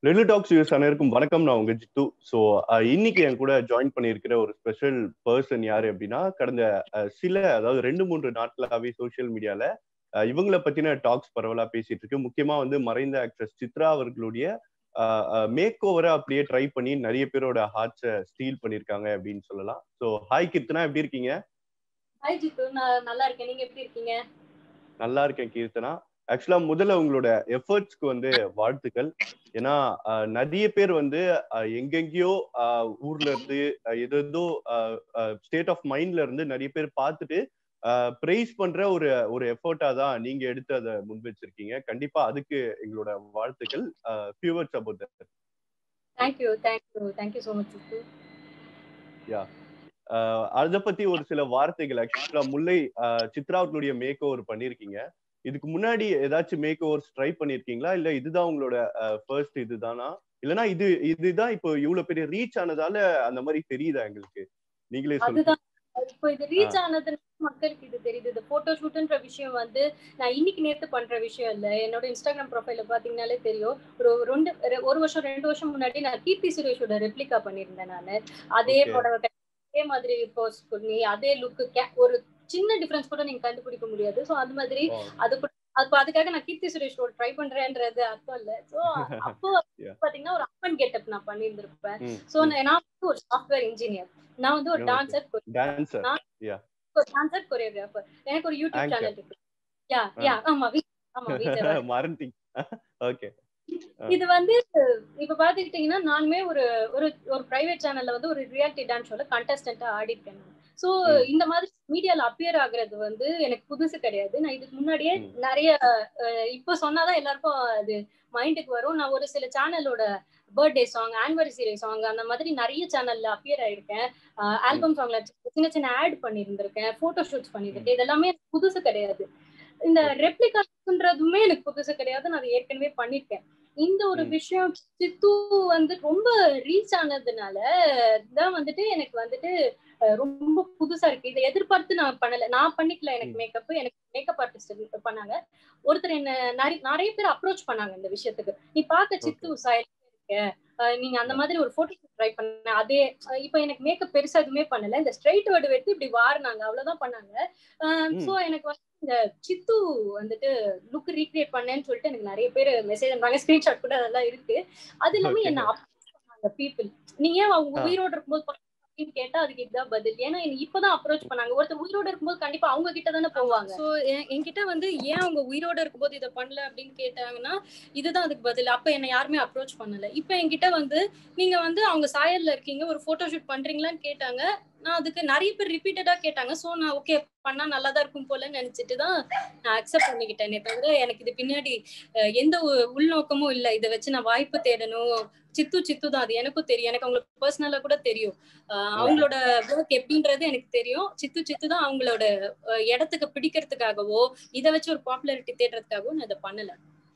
Little tax use அனைவருக்கும் வணக்கம் நான் உங்க ஜித்து ஸோ இன்னைக்கு என் கூட ஜாயின் பண்ணியிருக்கிற ஒரு ஸ்பெஷல் பர்சன் யாரு அப்படின்னா கடந்த அஹ், சில அதாவது ரெண்டு மூன்று நாட்களாவே சோஷியல் மீடியால இவங்கள பத்தின டாக்ஸ் பரவலா பேசிட்டு இருக்கு முக்கியமா வந்து மறைந்த ஆக்ட்ரஸ் சித்ரா அவர்களுடைய மேக் ஓவரை அப்படியே ட்ரை பண்ணி நிறைய பேரோட ஹார்ட்ஸை ஸ்டீல் பண்ணிருக்காங்க அப்படின்னு சொல்லலாம் ஸோ ஹாய் கீர்த்தனா எப்படி இருக்கீங்க ஹாய் ஜித்து நான் நல்லா இருக்கேன் நீங்க எப்படி இருக்கீங்க நல்லா இருக்கேன் கீர்த்தனா ஆக்சுவலா முதல்ல உங்களோட எஃபர்ட்ஸ்க்கு வந்து வாழ்த்துக்கள் ஏன்னா அஹ், நிறைய பேர் வந்து அஹ், எங்கெங்கேயோ அஹ், ஊர்ல இருந்து அஹ், ஏதேதோ ஸ்டேட் ஆஃப் மைண்ட்ல இருந்து நிறைய பேர் பார்த்துட்டு பிரைஸ் பண்ற ஒரு ஒரு எஃபர்ட்டா தான் நீங்க எடுத்து அதை முன் வச்சிருக்கீங்க கண்டிப்பா அதுக்கு எங்களோட வாழ்த்துக்கள் few words about that thank you thank you thank you so much Jithu அத பத்தி ஒரு சில வார்த்தைகள் ஆக்சுவலா முல்லை அஹ், சித்ரா அவர்களுடைய மேக் ஓவர் பண்ணிருக்கீங்க இதுக்கு முன்னாடி ஏதாச்சும் மேக் ஓவர்ஸ் ட்ரை பண்ணிருக்கீங்களா இல்ல இதுதான் உங்களோட ஃபர்ஸ்ட் இதுதானா இல்லனா இது இதுதான் இப்போ இவ்வளவு பெரிய ரீச் ஆனதால அந்த மாதிரி தெரியுதா எங்களுக்கு நீங்களே சொல்லுங்க அதுதான் இப்போ இது ரீச் ஆனது மக்களுக்கு இது தெரியுது இந்த போட்டோ ஷூட்ன்ற விஷயம் வந்து நான் இன்னைக்கு நேத்து பண்ற விஷயம் இல்ல என்னோட இன்ஸ்டாகிராம் ப்ரொஃபைல பாத்தீங்கன்னாலே தெரியும் ஒரு ரெண்டு ஒரு வருஷம் ரெண்டு வருஷம் முன்னாடி நான் கீர்த்தி சுரேஷோட ரெப்ளிகா பண்ணியிருந்தேன் நானு அதே Okay. புடவை கட்டி, அதே மாதிரி போஸ்ட் பண்ணி அதே லுக்கு ஒரு சின்ன டிஃபரன்ஸ் கூட நீங்க கண்டுபிடிக்க முடியாது சோ அது மாதிரி Oh. அது கூட அப்ப அதுக்காக நான் கீர்த்தி சுரேஷோட ட்ரை பண்றேன்றது அர்த்தம் இல்ல சோ அப்போ Yeah. பாத்தீங்கன்னா ஒரு அப்பன் கெட்டப் நான் பண்ணியிருந்திருப்பேன் ம், சோ ம். நான் வந்து ஒரு சாஃப்ட்வேர் இன்ஜினியர் நான் வந்து ஒரு Okay. Dancer dancer dancer choreographer எனக்கு ஒரு யூடியூப் Anchor. சேனல் இருக்கு யா யா ஆமா வி- ஆமா விஜய் மறந்துட்டீங்க ஓகே இது வந்து இப்ப பாத்துக்கிட்டீங்கன்னா நானுமே ஒரு ஒரு ஒரு பிரைவேட் சேனல்ல வந்து ஒரு ரியாலிட்டி டான்ஸ் ஷோல கண்டஸ்டன்டா ஆடிருக்கேன் சோ ம். இந்த மாதிரி மீடியால அப்பியர் ஆகுறது வந்து எனக்கு புதுசு கிடையாது நான் இதுக்கு முன்னாடியே ம். நிறைய அஹ், இப்போ சொன்னாதான் எல்லாருக்கும் அது மைண்டுக்கு வரும் நான் ஒரு சில சேனலோட பர்த்டே சாங் ஆனிவர்சரி சாங் அந்த மாதிரி நிறைய சேனல்ல அப்பியர் ஆயிருக்கேன் ஆல்பம் சாங்ல சின்ன சின்ன ஆட் பண்ணியிருந்திருக்கேன் போட்டோ ஷூட்ஸ் பண்ணியிருக்கேன் இதெல்லாமே எனக்கு புதுசு கிடையாது இந்த ரெப்ளிகான்றதுமே எனக்கு புதுசு கிடையாது நான் அதை ஏற்கனவே பண்ணிருக்கேன் இந்த ஒரு ம். விஷயம் சித்து வந்து ரொம்ப ரீச் ஆனதுனால தான் வந்துட்டு எனக்கு வந்துட்டு அஹ், ரொம்ப புதுசா இருக்கு இதை எதிர்பார்த்து நான் பண்ணல நான் பண்ணிக்கல எனக்கு மேக்கப் எனக்கு மேக்கப் ஆர்டிஸ்ட் பண்ணாங்க ஒருத்தர் என்ன நிறைய நிறைய பேர் அப்ரோச் பண்ணாங்க இந்த விஷயத்துக்கு நீ பார்க்க சித்து சாயல் இருக்க அஹ், நீங்க அந்த மாதிரி ஒரு போட்டோ ட்ரை பண்ண அதே அஹ், இப்ப எனக்கு மேக்கப் பெருசா எதுவுமே பண்ணல இந்த ஸ்ட்ரைட் வேர்டு எடுத்து இப்படி வாரினாங்க அவ்வளவுதான் பண்ணாங்க ம். சோ எனக்கு வந்து இந்த சித்து வந்துட்டு லுக் ரீக்ரியேட் பண்ணேன்னு சொல்லிட்டு எனக்கு நிறைய பேர் மெசேஜ் அனுப்பாங்க ஸ்கிரீன்ஷாட் கூட அதெல்லாம் இருக்கு அது இல்லாம Okay. என்ன அப்ரோச் பண்ணாங்க பீப்புள் நீங்க ஏன் அவங்க ஆ. உயிரோட இருக்கும்போது பண்ண அப்படின்னு கேட்டா அதுக்கு இதுதான் பதில் ஏன்னா என்ன இப்பதான் அப்ரோச் பண்ணாங்க ஒருத்தர் உயிரோட இருக்கும்போது கண்டிப்பா அவங்க கிட்ட தானே போவாங்க சோ என்கிட்ட வந்து ஏன் அவங்க உயிரோட இருக்கும்போது இதை பண்ணல அப்படின்னு கேட்டாங்கன்னா இதுதான் அதுக்கு பதில் அப்ப என்ன யாருமே அப்ரோச் பண்ணல இப்ப என்கிட்ட வந்து நீங்க வந்து அவங்க சாயல்ல இருக்கீங்க ஒரு போட்டோ ஷூட் பண்றீங்களான்னு கேட்டாங்க நான் அதுக்கு நிறைய பேர் ரிப்பீட்டடா கேட்டாங்க சோ நான் ஓகே பண்ணா நல்லாதான் இருக்கும் போலன்னு நினைச்சிட்டு தான் நான் அக்செப்ட் பண்ணிக்கிட்டேனே தவிர எனக்கு இது பின்னாடி அஹ், எந்த ஒரு உள்நோக்கமும் இல்ல இதை வச்சு நான் வாய்ப்பு தேடணும் சித்து சித்து தான் அது எனக்கும் தெரியும் எனக்கு அவங்களுக்கு பர்சனலா கூட தெரியும் அஹ், அவங்களோட ஒர்க் எப்படின்றது எனக்கு தெரியும் சித்து சித்து தான் அவங்களோட அஹ், இடத்துக்கு பிடிக்கிறதுக்காகவோ இதை வச்சு ஒரு பாப்புலாரிட்டி தேடுறதுக்காகவோ நான் இதை பண்ணல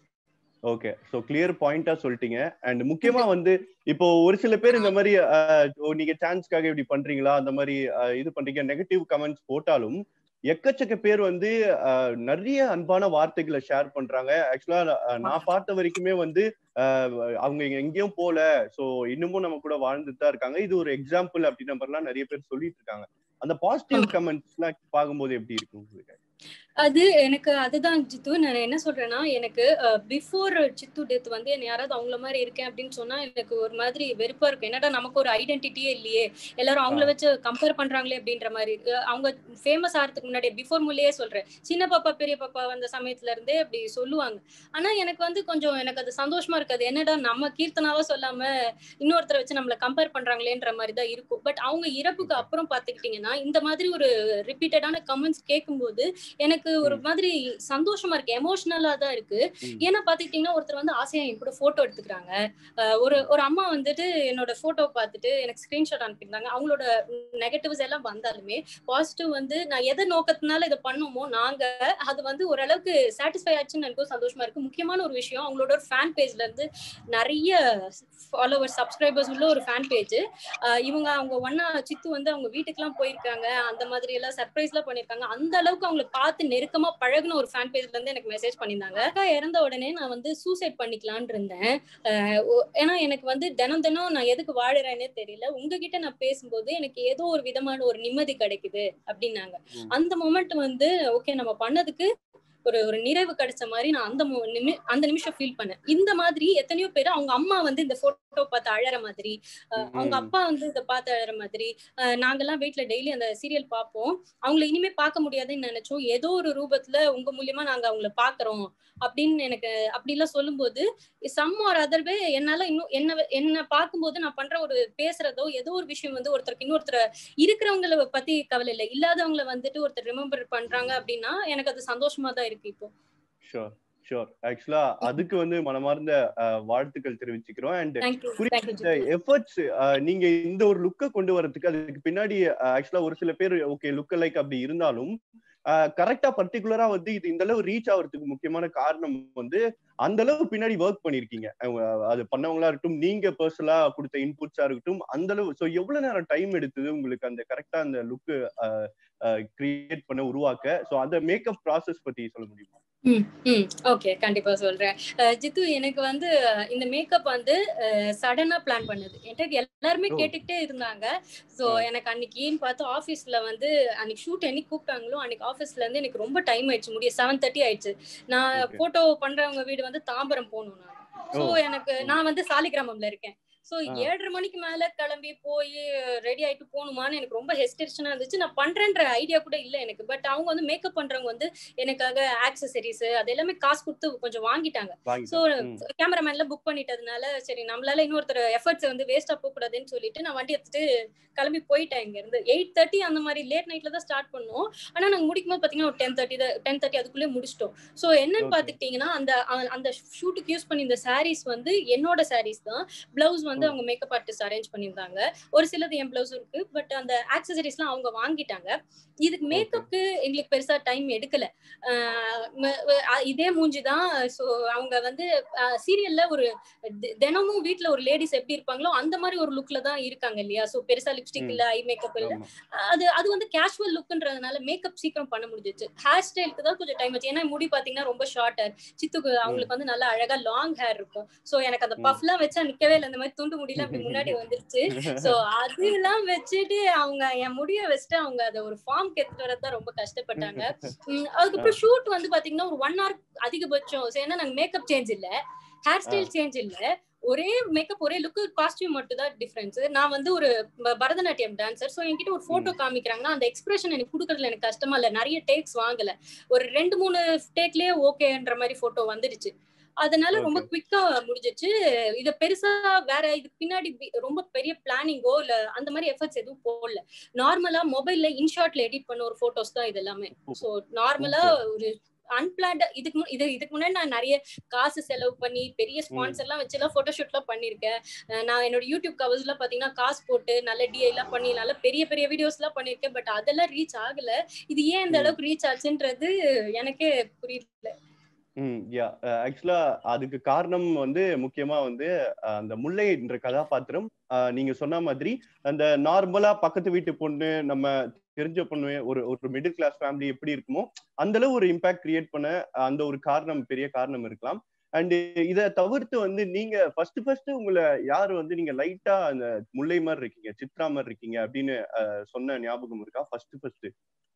ஓகே சோ கிளியர் பாயிண்டா சொல்லிட்டீங்க அண்ட் முக்கியமா வந்து இப்போ ஒரு சில பேர் இந்த மாதிரி அஹ், ஓ, நீங்க சான்ஸ்க்காக இப்படி பண்றீங்களா அந்த மாதிரி அஹ், இது பண்றீங்க நெகட்டிவ் கமெண்ட்ஸ் போட்டாலும் எக்கச்சக்க பேர் வந்து அஹ், நிறைய அன்பான வார்த்தைகளை ஷேர் பண்றாங்க ஆக்சுவலா நான் பார்த்த வரைக்குமே வந்து அஹ், அவங்க இங்க எங்கேயும் போல சோ இன்னமும் நம்ம கூட வாழ்ந்துட்டு தான் இருக்காங்க இது ஒரு எக்ஸாம்பிள் அப்படின்ற மாதிரிலாம் நிறைய பேர் சொல்லிட்டு இருக்காங்க அந்த பாசிட்டிவ் கமெண்ட்ஸ் எல்லாம் பார்க்கும்போது எப்படி இருக்கு உங்களுக்கு அது எனக்கு அதுதான் ஜித்து நான் என்ன சொல்றேன்னா எனக்கு பிஃபோர் சித்து டெத் வந்து என்ன யாராவது அவங்கள மாதிரி இருக்கேன் அப்படின்னு சொன்னா எனக்கு ஒரு மாதிரி வெறுப்பா இருக்கும் என்னடா நமக்கு ஒரு ஐடென்டிட்டியே இல்லையே எல்லாரும் அவங்கள வச்சு கம்பேர் பண்றாங்களே அப்படின்ற மாதிரி அஹ் அவங்க ஃபேமஸ் ஆகிறதுக்கு முன்னாடி பிஃபோர் முல்லையே சொல்றேன் சின்ன பாப்பா பெரிய பாப்பா வந்த சமயத்துல இருந்தே அப்படி சொல்லுவாங்க ஆனா எனக்கு வந்து கொஞ்சம் எனக்கு அது சந்தோஷமா இருக்காது என்னடா நம்ம கீர்த்தனாவா சொல்லாம இன்னொருத்தரை வச்சு நம்மள கம்பேர் பண்றாங்களேன்ற மாதிரி தான் இருக்கும் பட் அவங்க இறப்புக்கு அப்புறம் பாத்துக்கிட்டீங்கன்னா இந்த மாதிரி ஒரு ரிப்பீட்டடான கமெண்ட்ஸ் கேட்கும்போது எனக்கு ஒரு மாதிரி சந்தோஷமா இருக்கு எமோஷனலா தான் இருக்கு ம். ஏன்னா பாத்துக்கிட்டீங்கன்னா ஒருத்தர் வந்து ஆசையா என் கூட போட்டோ எடுத்துக்கிறாங்க அஹ் ஒரு ஒரு அம்மா வந்துட்டு என்னோட போட்டோ பார்த்துட்டு எனக்கு ஸ்கிரீன்ஷாட் அனுப்பியிருந்தாங்க அவங்களோட நெகட்டிவ்ஸ் எல்லாம் வந்தாலுமே பாசிட்டிவ் வந்து நான் எதை நோக்கத்தினால இதை பண்ணுமோ நாங்க அது வந்து ஓரளவுக்கு சாட்டிஸ்ஃபை ஆச்சுன்னு எனக்கும் சந்தோஷமா இருக்கு முக்கியமான ஒரு விஷயம் அவங்களோட ஒரு ஃபேன் பேஜ்ல இருந்து நிறைய ஃபாலோவர்ஸ் சப்ஸ்கிரைபர்ஸ் உள்ள ஒரு ஃபேன் பேஜ் இவங்க அவங்க ஒன்னா சித்து வந்து அவங்க வீட்டுக்குலாம் போயிருக்காங்க அந்த மாதிரி எல்லாம் சர்ப்ரைஸ் எல்லாம் பண்ணிருக்காங்க அந்த அளவுக்கு அவங்களை பார்த்து நெருக்கமா பழகுன ஒரு ஃபேன் பேஜ்ல இருந்து எனக்கு மெசேஜ் பண்ணியிருந்தாங்க அக்கா இறந்த உடனே நான் வந்து சூசைட் பண்ணிக்கலான் இருந்தேன் அஹ் ஒ- ஏன்னா எனக்கு வந்து தினம் தினம் நான் எதுக்கு வாழுறேன்னே தெரியல உங்ககிட்ட நான் பேசும்போது எனக்கு ஏதோ ஒரு விதமான ஒரு நிம்மதி கிடைக்குது அப்படின்னாங்க ம். அந்த மொமெண்ட் வந்து ஓகே நம்ம பண்ணதுக்கு ஒரு ஒரு நிறைவு கிடைச்ச மாதிரி நான் அந்த மொ- நிமி- அந்த நிமிஷம் ஃபீல் பண்ணேன் இந்த மாதிரி எத்தனையோ பேர் அவங்க அம்மா வந்து இந்த போட்டோ பார்த்து அழற மாதிரி அஹ் அவங்க ம். அப்பா வந்து இதை பார்த்து அழற மாதிரி அஹ் நாங்கெல்லாம் வீட்ல டெய்லி அந்த சீரியல் பார்ப்போம் அவங்கள இனிமே பார்க்க முடியாதுன்னு நினைச்சோம் ஏதோ ஒரு ரூபத்துல உங்க மூலியமா நாங்க அவங்கள பாக்குறோம் அப்படின்னு எனக்கு அப்படிலாம் சொல்லும்போது சம் ஆர் அதர் வே என்னால இன்னும் என்ன என்ன பார்க்கும்போது நான் பண்ற ஒரு பேசுறதோ ஏதோ ஒரு விஷயம் வந்து ஒருத்தருக்கு இன்னொருத்தர் இருக்கிறவங்கள பத்தி கவலை இல்லை இல்லாதவங்கள வந்துட்டு ஒருத்தர் ரிமெம்பர் பண்றாங்க அப்படின்னா எனக்கு அது சந்தோஷமா தான் இருக்கு இப்போ ஷோர் ஷோர் ஆக்சுவலா அதுக்கு வந்து மனமார்ந்த அஹ், வாழ்த்துக்கள் தெரிவிச்சுக்கிறோம் அண்ட் தேங்க்யூ குறிப்பிட்ட தேங்க்யூ எஃபர்ட்ஸ் நீங்க இந்த ஒரு லுக்கை கொண்டு வரதுக்கு அதுக்கு பின்னாடி ஆக்சுவலா ஒரு சில பேர் ஓகே லுக் லைக் அப்படி இருந்தாலும் கரெக்டா பர்டிகுலரா வந்து இது இந்த அளவு ரீச் ஆகுறதுக்கு முக்கியமான காரணம் வந்து அந்த அளவு பின்னாடி ஒர்க் பண்ணிருக்கீங்க அஹ் அது பண்ணவங்களா இருக்கட்டும் நீங்க பர்சனலா கொடுத்த இன்புட்ஸா இருக்கட்டும் அந்த அளவு சோ எவ்வளவு நேரம் டைம் எடுத்தது உங்களுக்கு அந்த கரெக்டா அந்த லுக் கிரியேட் பண்ண உருவாக்க சோ அந்த மேக்கப் ப்ராசஸ் பத்தி சொல்ல முடியுமா ம் ஓகே கண்டிப்பா சொல்றேன் அஹ் ஜித்து எனக்கு வந்து அஹ் இந்த மேக்கப் வந்து சடனா பிளான் பண்ணது என்கிட்ட எல்லாருமே ஓ. கேட்டுக்கிட்டே இருந்தாங்க சோ ஆ. எனக்கு அன்னைக்குன்னு பார்த்து ஆபீஸ்ல வந்து அன்னைக்கு ஷூட் என்னைக்கு கூப்பிட்டாங்களோ அன்னைக்கு ஆபீஸ்ல இருந்து எனக்கு ரொம்ப டைம் ஆயிடுச்சு முடிய செவன் தேர்ட்டி ஆயிடுச்சு நான் Okay. போட்டோ பண்றவங்க வீடு வந்து தாம்பரம் போகணும் நான் சோ ஓ. எனக்கு நான் வந்து சாலிகிராமம்ல இருக்கேன் சோ ஆ. ஏழரை மணிக்கு மேல கிளம்பி போய் ரெடி ஆயிட்டு போகணுமான்னு எனக்கு ரொம்ப ஹெஸ்டேஷனா இருந்துச்சு நான் பண்றேன்ற ஐடியா கூட இல்ல எனக்கு பட் அவங்க வந்து மேக்கப் பண்றவங்க வந்து எனக்காக ஆக்சசரிஸ் அது எல்லாமே காசு கொடுத்து கொஞ்சம் வாங்கிட்டாங்க சோ வாங்கிட்டேன் ம். கேமராமேன்ல புக் பண்ணிட்டதுனால சரி நம்மளால இன்னொருத்தர் எஃபர்ட்ஸ் வந்து வேஸ்டா போக கூடாதுன்னு சொல்லிட்டு நான் வண்டி எடுத்துட்டு கிளம்பி போயிட்டேன் இங்க இருந்து எயிட் தேர்ட்டி அந்த மாதிரி லேட் நைட்ல தான் ஸ்டார்ட் பண்ணோம் ஆனா நாங்க முடிக்கும் போது பாத்தீங்கன்னா ஒரு டென் தேர்ட்டி டென் தேர்ட்டி அதுக்குள்ளே முடிச்சிட்டோம் சோ என்னன்னு Okay. பாத்துக்கிட்டீங்கன்னா அந்த அ- அந்த ஷூட்டுக்கு யூஸ் பண்ணி இந்த சாரீஸ் வந்து என்னோட சாரீஸ் தான் பிளவுஸ் வந்து ம். அவங்க மேக்கப் ஆர்டிஸ்ட் அரேஞ்ச் பண்ணியிருந்தாங்க ஒரு சிலது என் பிளவுஸ் இருக்கு பட் அந்த ஆக்சசரிஸ்லாம் அவங்க வாங்கிட்டாங்க இதுக்கு மேக்கப்க்கு எங்களுக்கு பெருசா டைம் எடுக்கல ஆஹ் ம- அஹ் இதே மூஞ்சி தான் ஸோ அவங்க வந்து சீரியல்ல ஒரு தி- தினமும் வீட்ல ஒரு லேடிஸ் எப்படி இருப்பாங்களோ அந்த மாதிரி ஒரு லுக்ல தான் இருக்காங்க இல்லையா சோ பெருசா லிப்ஸ்டிக் ம். இல்ல ஐ மேக்கப் இல்ல ஆமா. அது அது வந்து கேஷுவல் லுக்ன்றதுனால மேக்கப் சீக்கிரம் பண்ண முடிஞ்சிச்சு ஹேர் ஸ்டைலுக்கு தான் கொஞ்சம் டைம் ஆச்சு ஏன்னா முடி பாத்தீங்கன்னா ரொம்ப ஷார்ட்டர் சித்துக்கு அவங்களுக்கு வந்து நல்லா அழகா லாங் ஹேர் இருக்கும் சோ எனக்கு அந்த ம். பஃப்லாம் வச்சா நிக்கவே இல்லை இந்த மாதிரி துண்டு முடியல அப்படி முன்னாடி வந்துருச்சு சோ அதெல்லாம் வச்சுட்டு அவங்க என் முடிய வச்சுட்டு அவங்க அதை ஒரு ஃபார்ம் எடுத்துட்டு வரதான் ரொம்ப கஷ்டப்பட்டாங்க உம் அதுக்கப்புறம் ஷூட் வந்து பாத்தீங்கன்னா ஒரு ஒன் ஹவர் அதிகபட்சம் So, ஏன்னா நாங்க மேக்கப் சேஞ்ச் இல்ல ஹேர் ஸ்டைல் சேஞ்ச் இல்ல ஒரே மேக்கப் ஒரே லுக் காஸ்டியூம் மட்டும் தான் டிஃபரன்ஸ் நான் வந்து ஒரு ப- பரதநாட்டியம் டான்சர் ஸோ என்கிட்ட ஒரு போட்டோ காமிக்கிறாங்கன்னா அந்த எக்ஸ்பிரஷன் எனக்கு கொடுக்கறதுல எனக்கு கஷ்டமா இல்ல நிறைய டேக்ஸ் வாங்கல ஒரு ரெண்டு மூணு டேக்லயே ஓகேன்ற மாதிரி போட்டோ வந்துடுச்சு அதனால ரொம்ப Okay. குவிக்கா முடிஞ்சிச்சு இத பெருசா வேற இதுக்கு பின்னாடி வி- ரொம்ப பெரிய பிளானிங்கோ இல்ல அந்த மாதிரி எஃபர்ட்ஸ் எதுவும் போடல நார்மலா மொபைல்ல இன்ஷாட்ல எடிட் பண்ண ஒரு போட்டோஸ் தான் இது எல்லாமே சோ நார்மலா ஒரு அன்பிளான்ட் இதுக்கு மு- இது இதுக்கு முன்னாடி நான் நிறைய காசு செலவு பண்ணி பெரிய ஸ்பான்சர் எல்லாம் வச்சு எல்லாம் போட்டோஷூட் எல்லாம் பண்ணிருக்கேன் அஹ் நான் என்னோட யூடியூப் கவர்ஸ் எல்லாம் பாத்தீங்கன்னா காசு போட்டு நல்ல டிஐ எல்லாம் பண்ணி நல்ல பெரிய பெரிய வீடியோஸ் எல்லாம் பண்ணிருக்கேன் பட் அதெல்லாம் ரீச் ஆகல இது ஏன் இந்த ம். அளவுக்கு ரீச் ஆச்சுன்றது எனக்கே புரியல ம் யா ஆக்சுவலா அதுக்கு காரணம் வந்து முக்கியமா வந்து அஹ், அந்த முல்லை என்ற கதாபாத்திரம் அஹ், நீங்க சொன்ன மாதிரி அந்த நார்மலா பக்கத்து வீட்டு பொண்ணு நம்ம தெரிஞ்ச பொண்ணு ஒரு ஒரு மிடில் கிளாஸ் ஃபேமிலி எப்படி இருக்குமோ அந்த அளவு ஒரு இம்பாக்ட் கிரியேட் பண்ண அஹ், அந்த ஒரு காரணம் பெரிய காரணம் இருக்கலாம் அண்ட் இத தவிர்த்து வந்து நீங்க ஃபர்ஸ்ட் ஃபர்ஸ்ட் உங்களை யாரு வந்து நீங்க லைட்டா அந்த முல்லை மாதிரி இருக்கீங்க சித்ரா மாதிரி இருக்கீங்க அப்படின்னு அஹ், சொன்ன ஞாபகம் இருக்கா ஃபர்ஸ்ட் ஃபர்ஸ்ட்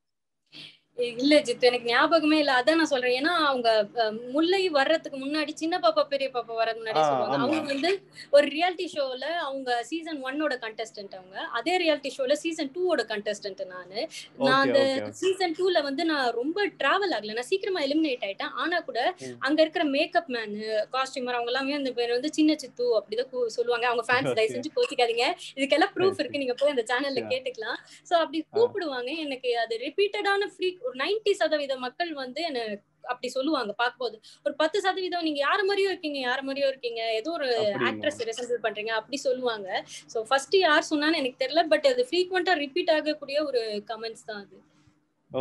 இல்ல ஜித்து எனக்கு ஞாபகமே இல்ல அதான் நான் சொல்றேன் ஏன்னா அவங்க அஹ், முல்லை வர்றதுக்கு முன்னாடி சின்ன பாப்பா பெரிய பாப்பா வர்றதுக்கு முன்னாடி ஆ, சொல்லுவாங்க ஆமா. அவங்க வந்து ஒரு ரியாலிட்டி ஷோல அவங்க சீசன் ஒன்னோட கண்டஸ்டன்ட் அவங்க அதே ரியாலிட்டி ஷோல சீசன் டூவோட கண்டஸ்டன்ட் நானு நான் ஓகே அந்த ஓகே சீசன் டூல வந்து நான் ரொம்ப டிராவல் ஆகல நான் சீக்கிரமா எலிமினேட் ஆயிட்டேன் ஆனா கூட ம். அங்க இருக்கிற மேக்கப் மேன் காஸ்டியூமர் அவங்க எல்லாமே அந்த பேர் வந்து சின்ன சித்து அப்படிதான் கூ- சொல்லுவாங்க அவங்க ஃபேன்ஸ் தயவு செஞ்சு கோச்சிக்காதீங்க இதுக்கெல்லாம் ப்ரூஃப் இருக்கு நீங்க போய் அந்த சேனல்ல Yeah. கேட்டுக்கலாம் சோ அப்படி கூப்பிடுவாங்க எனக்கு அது ரிப்பீட்டடான ஃப்ரீ ஒரு நைன்டி சதவீத மக்கள் வந்து என்ன அப்படி சொல்லுவாங்க பார்க்கும்போது ஒரு பத்து சதவீதம் நீங்க யார மாதிரியும் இருக்கீங்க யார மாதிரியும் இருக்கீங்க ஏதோ ஒரு அப்படிங்களா? ஆக்ட்ரஸ் ரெசம்பிள் பண்றீங்க அப்படி சொல்லுவாங்க சோ ஃபர்ஸ்ட் யார் சொன்னான்னு எனக்கு தெரியல பட் அது ஃப்ரீக்வெண்டா ரிப்பீட் ஆகக்கூடிய ஒரு கமெண்ட்ஸ் தான் அது ஓகே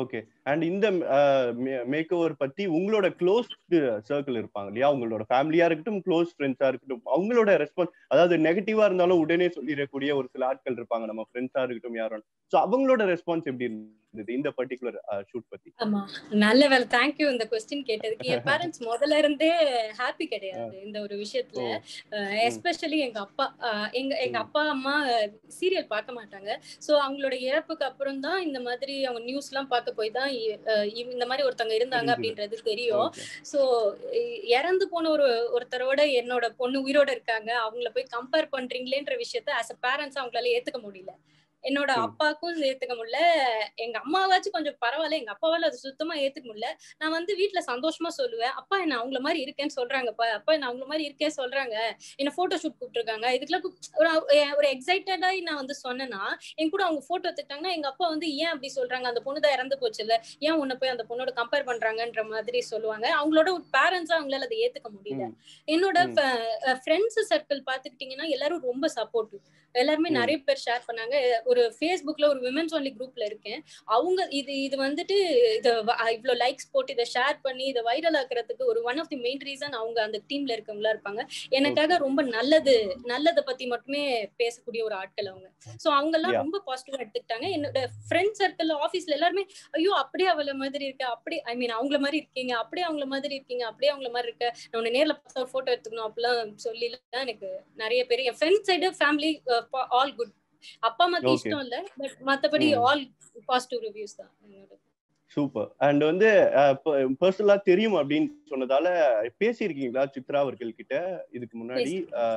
அண்ட் இந்த மேக் ஓவர் பத்தி உங்களோட க்ளோஸ் சர்க்கிள் இருப்பாங்க இல்லையா உங்களோட ஃபேமிலியா இருக்கட்டும் க்ளோஸ் ஃப்ரெண்ட்ஸா இருக்கட்டும் அவங்களோட ரெஸ்பான்ஸ் அதாவது நெகட்டிவா இருந்தாலும் உடனே சொல்லிடக்கூடிய ஒரு சில ஆட்கள் இருப்பாங்க நம்ம ஃப்ரெண்ட்ஸா இருக்கட்டும் யாரும் சோ அவங்களோட ரெஸ்பான்ஸ் எப்படி இருந்தது இந்த பர்டிகுலர் ஷூட் பத்தி ஆமா நல்ல வேலை தேங்க்யூ இந்த கொஸ்டின் கேட்டதுக்கு என் பேரண்ட்ஸ் முதல்ல இருந்தே ஹாப்பி கிடையாது இந்த ஒரு விஷயத்துல எஸ்பெஷலி எங்க அப்பா எங்க எங்க அப்பா அம்மா சீரியல் பார்க்க மாட்டாங்க சோ அவங்களோட இறப்புக்கு அப்புறம் தான் இந்த மாதிரி அவங்க நியூஸ் எல்லாம் பார்க்க போய் தான் இந்த மாதிரி ஒருத்தவங்க இருந்தாங்க அப்படின்றது தெரியும் சோ இறந்து போன ஒரு ஒருத்தரோட என்னோட பொண்ணு உயிரோட இருக்காங்க அவங்கள போய் கம்பேர் பண்றீங்களேன்ற விஷயத்த ஆஸ் அ பேரண்ட்ஸ் அவங்களால ஏத்துக்க முடியல என்னோட அப்பாவுக்கும் ஏத்துக்க முடியல எங்க அம்மாவாச்சும் கொஞ்சம் பரவாயில்ல எங்க அப்பாவால அது சுத்தமா ஏத்துக்க முடியல நான் வந்து வீட்டுல சந்தோஷமா சொல்லுவேன் அப்பா என்ன அவங்கள மாதிரி இருக்கேன்னு சொல்றாங்கப்பா அப்பா என்ன அவங்கள மாதிரி இருக்கேன் சொல்றாங்க என்ன போட்டோ ஷூட் கூப்பிட்டுருக்காங்க இதுக்கெல்லாம் ஒரு ஒரு எக்ஸைட்டடா நான் வந்து சொன்னேன்னா என் கூட அவங்க போட்டோ எடுத்துட்டாங்கன்னா எங்க அப்பா வந்து ஏன் அப்படி சொல்றாங்க அந்த பொண்ணு தான் இறந்து போச்சு இல்ல ஏன் உன்னை போய் அந்த பொண்ணோட கம்பேர் பண்றாங்கன்ற மாதிரி சொல்லுவாங்க அவங்களோட பேரண்ட்ஸா அவங்களால அதை ஏத்துக்க முடியல என்னோட ஃப்ரெண்ட்ஸ் சர்க்கிள் பாத்துக்கிட்டீங்கன்னா எல்லாரும் ரொம்ப சப்போர்ட்டிவ் எல்லாருமே நிறைய பேர் ஷேர் பண்ணாங்க ஒரு ஃபேஸ்புக்ல ஒரு விமென்ஸ் ஒன்லி குரூப்ல இருக்கேன் அவங்க இது இது வந்துட்டு இத இவ்வளவு லைக்ஸ் போட்டு இதை ஷேர் பண்ணி இதை வைரல் ஆக்குறதுக்கு ஒரு one of the main reason அவங்க அந்த டீம்ல இருக்கவங்களா இருப்பாங்க எனக்காக ரொம்ப நல்லது நல்லதை பத்தி மட்டுமே பேசக்கூடிய ஒரு ஆட்கள் அவங்க சோ அவங்க எல்லாம் ரொம்ப பாசிட்டிவா எடுத்துக்கிட்டாங்க என்னோட ஃப்ரெண்ட் சர்க்கிள் ஆபீஸ்ல எல்லாருமே ஐயோ அப்படியே அவள மாதிரி இருக்க அப்படி ஐ மீன் அவங்கள மாதிரி இருக்கீங்க அப்படியே அவங்கள மாதிரி இருக்கீங்க அப்படியே அவங்கள மாதிரி இருக்க நான் நேர்ல பார்த்தா ஒரு போட்டோ எடுத்துக்கணும் அப்படிலாம் சொல்லி எனக்கு நிறைய பேர் என் friend side family all good அப்பா அம்மாக்கு இஷ்டம் இல்ல பட் மத்தபடி ஆல் பாசிட்டிவ் ரிவ்யூஸ் தான் சூப்பர் அண்ட் வந்து பர்சனலா தெரியும் அப்படின்னு சொன்னதால பேசியிருக்கீங்களா சித்ரா அவர்கள் கிட்ட இதுக்கு முன்னாடி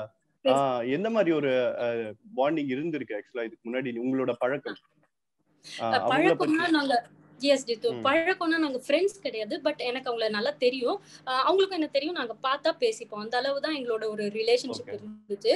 எந்த மாதிரி ஒரு பாண்டிங் இருந்திருக்கு ஆக்சுவலா இதுக்கு முன்னாடி உங்களோட பழக்கம் பழக்கம்னா நாங்க எஸ் ஜித்து பழக்கம்னா நாங்க ஃப்ரெண்ட்ஸ் கிடையாது பட் எனக்கு அவங்கள நல்லா தெரியும் அவங்களுக்கும் என்ன தெரியும் நாங்க பார்த்தா பேசிப்போம் அந்த அளவு தான் எங்களோட ஒரு ரிலேஷன்ஷிப் இருந்துச்சு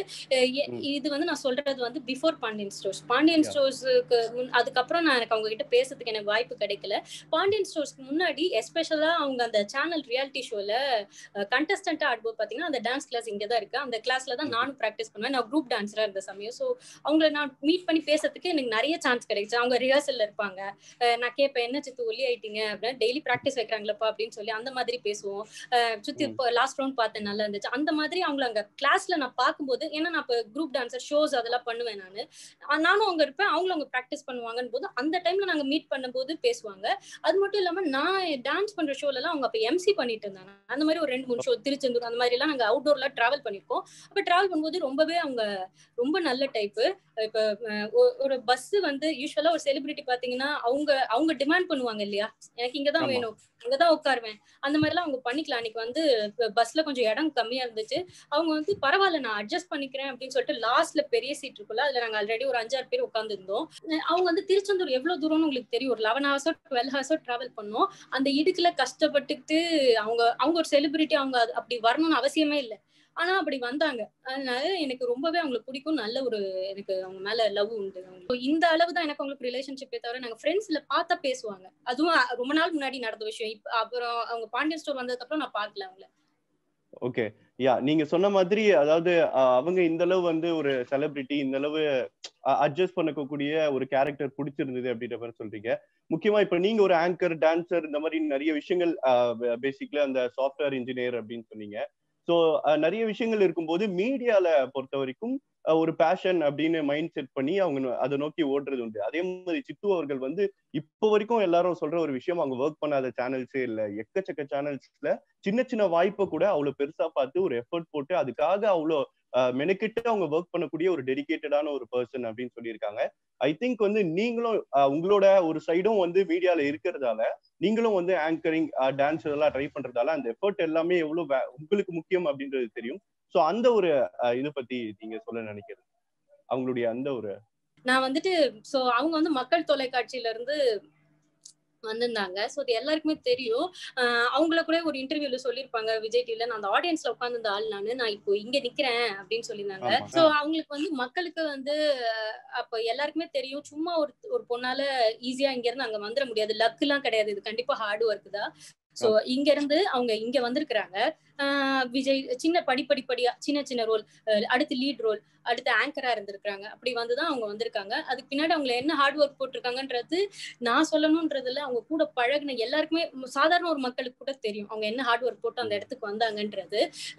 இது வந்து நான் சொல்றது வந்து பிஃபோர் பாண்டியன் ஸ்டோர்ஸ் பாண்டியன் ஸ்டோர்ஸ்க்கு அதுக்கப்புறம் நான் எனக்கு அவங்க கிட்ட பேசுறதுக்கு எனக்கு வாய்ப்பு கிடைக்கல பாண்டியன் ஸ்டோர்ஸ்க்கு முன்னாடி எஸ்பெஷலா அவங்க அந்த சேனல் ரியாலிட்டி ஷோல கண்டஸ்டன்டா ஆடும்போது பாத்தீங்கன்னா அந்த டான்ஸ் கிளாஸ் இங்க தான் இருக்கு அந்த கிளாஸ்ல தான் நானும் ப்ராக்டிஸ் பண்ணுவேன் நான் குரூப் டான்ஸரா இருந்த சமயம் ஸோ அவங்கள நான் மீட் பண்ணி பேசுறதுக்கு எனக்கு நிறைய சான்ஸ் கிடைச்சு அவங்க ரிஹர்சல்ல இருப்பாங்க நான் கேட்பேன் என்ன சித்து ஒல்லி ஆயிட்டீங்க அப்படின்னா டெய்லி ப்ராக்டிஸ் வைக்கிறாங்களப்பா அப்படின்னு சொல்லி அந்த மாதிரி பேசுவோம் சுத்தி இப்போ லாஸ்ட் ரவுண்ட் பார்த்தேன் நல்லா இருந்துச்சு அந்த மாதிரி அவங்கள அங்க கிளாஸ்ல நான் பார்க்கும்போது ஏன்னா நான் இப்போ குரூப் டான்சர் ஷோஸ் அதெல்லாம் பண்ணுவேன் நான் நானும் அங்க இருப்பேன் அவங்களும் அங்க ப்ராக்டிஸ் பண்ணுவாங்கன்னு போது அந்த டைம்ல நாங்க மீட் பண்ணும்போது பேசுவாங்க அது மட்டும் இல்லாம நான் டான்ஸ் பண்ற ஷோல எல்லாம் அவங்க அப்ப எம்சி பண்ணிட்டு இருந்தாங்க அந்த மாதிரி ஒரு ரெண்டு மூணு ஷோ திருச்செந்தூர் அந்த மாதிரி எல்லாம் நாங்க அவுட்டோர்ல டிராவல் பண்ணிருக்கோம் அப்ப டிராவல் பண்ணும்போது ரொம்பவே அவங்க ரொம்ப நல்ல டைப்பு இப்ப ஒரு பஸ் வந்து யூஸ்வலா ஒரு செலிபிரிட்டி பாத்தீங்கன்னா அவங்க அவங்க டிமாண்ட் பண்ணுவாங்க இல்லையா எனக்கு இங்கதான் வேணும் அங்கதான் உட்காருவேன் அந்த மாதிரி எல்லாம் அவங்க பண்ணிக்கலாம் அன்னைக்கு வந்து பஸ்ல கொஞ்சம் இடம் கம்மியா இருந்துச்சு அவங்க வந்து பரவாயில்ல நான் அட்ஜஸ்ட் பண்ணிக்கிறேன் அப்படின்னு சொல்லிட்டு லாஸ்ட்ல பெரிய சீட் இருக்குல்ல அதுல நாங்க ஆல்ரெடி ஒரு அஞ்சாறு பேர் உட்கார்ந்து இருந்தோம் அவங்க வந்து திருச்செந்தூர் எவ்வளவு தூரம்னு உங்களுக்கு தெரியும் ஒரு லெவன் ஹவர்ஸோ டுவெல் ஹவர்ஸோ டிராவல் பண்ணோம் அந்த இடுக்குல கஷ்டப்பட்டுட்டு அவங்க அவங்க ஒரு செலிபிரிட்டி அவங்க அப்படி வரணும்னு அவசியமே இல்லை ஆனா அப்படி வந்தாங்க அதனால எனக்கு ரொம்பவே அவங்களுக்கு பிடிக்கும் நல்ல ஒரு எனக்கு அவங்க மேல லவ் உண்டு இந்த அளவு தான் எனக்கு அவங்களுக்கு ரிலேஷன்ஷிப்பே தவிர நாங்க ஃப்ரெண்ட்ஸ்ல பார்த்தா பேசுவாங்க அதுவும் ரொம்ப நாள் முன்னாடி நடந்த விஷயம் இப்ப அப்புறம் அவங்க பாண்டியன் ஸ்டோர் வந்ததுக்கு அப்புறம் நான் பாக்கல அவங்கள ஓகே யா நீங்க சொன்ன மாதிரி அதாவது அவங்க இந்த அளவு வந்து ஒரு செலிபிரிட்டி இந்த அளவு அட்ஜஸ்ட் பண்ணக்கூடிய ஒரு கேரக்டர் பிடிச்சிருந்தது அப்படின்ற மாதிரி சொல்றீங்க முக்கியமா இப்ப நீங்க ஒரு ஆங்கர் டான்சர் இந்த மாதிரி நிறைய விஷயங்கள் பேசிக்கலி அந்த சாஃப்ட்வேர் இன்ஜினியர் அப்படின்னு சொன்னீங்க ஸோ நிறைய விஷயங்கள் இருக்கும்போது மீடியால பொறுத்த வரைக்கும் ஒரு பேஷன் அப்படின்னு மைண்ட் செட் பண்ணி அவங்க அதை நோக்கி ஓடுறது உண்டு அதே மாதிரி சித்து அவர்கள் வந்து இப்போ வரைக்கும் எல்லாரும் சொல்ற ஒரு விஷயம் அவங்க ஒர்க் பண்ணாத சேனல்ஸே இல்லை எக்கச்சக்க சேனல்ஸ்ல சின்ன சின்ன வாய்ப்பை கூட அவ்வளவு பெருசா பார்த்து ஒரு எஃபர்ட் போட்டு அதுக்காக அவ்வளோ மெனக்கிட்டு அவங்க ஒர்க் பண்ணக்கூடிய ஒரு டெடிக்கேட்டடான ஒரு பர்சன் அப்படின்னு சொல்லியிருக்காங்க ஐ திங்க் வந்து நீங்களும் உங்களோட ஒரு சைடும் வந்து மீடியால இருக்கிறதால நீங்களும் வந்து ஆங்கரிங் டான்ஸ் இதெல்லாம் ட்ரை பண்றதால அந்த எஃபர்ட் எல்லாமே எவ்வளவு உங்களுக்கு முக்கியம் அப்படின்றது தெரியும் ஸோ அந்த ஒரு இதை பத்தி நீங்க சொல்ல நினைக்கிறது அவங்களுடைய அந்த ஒரு நான் வந்துட்டு சோ அவங்க வந்து மக்கள் தொலைக்காட்சியில இருந்து வந்திருந்தாங்க ஸோ அது எல்லாருக்குமே தெரியும் அவங்கள கூட ஒரு இன்டர்வியூல சொல்லியிருப்பாங்க விஜய் டிவில நான் அந்த ஆடியன்ஸ்ல உட்காந்து ஆள் நானு நான் இப்போ இங்க நிக்கிறேன் அப்படின்னு சொல்லியிருந்தாங்க ஸோ அவங்களுக்கு வந்து மக்களுக்கு வந்து அப்ப எல்லாருக்குமே தெரியும் சும்மா ஒரு ஒரு பொண்ணால ஈஸியா இங்க இருந்து அங்க வந்துட முடியாது லக் எல்லாம் கிடையாது இது கண்டிப்பா ஹார்ட் ஒர்க் தான் சோ இங்க இருந்து அவங்க இங்க வந்திருக்கிறாங்க விஜய் சின்ன படிப்படிப்படியா சின்ன சின்ன ரோல் அடுத்து லீட் ரோல் அடுத்து ஆங்கரா இருந்திருக்காங்க அப்படி வந்துதான் அவங்க வந்திருக்காங்க அதுக்கு பின்னாடி அவங்க என்ன ஹார்ட் ஒர்க் போட்டிருக்காங்கன்றது நான் சொல்லணும்ன்றதுல அவங்க கூட பழகின எல்லாருக்குமே சாதாரண ஒரு மக்களுக்கு கூட தெரியும் அவங்க என்ன ஹார்ட் ஒர்க் போட்டு அந்த இடத்துக்கு வந்தாங்கன்றது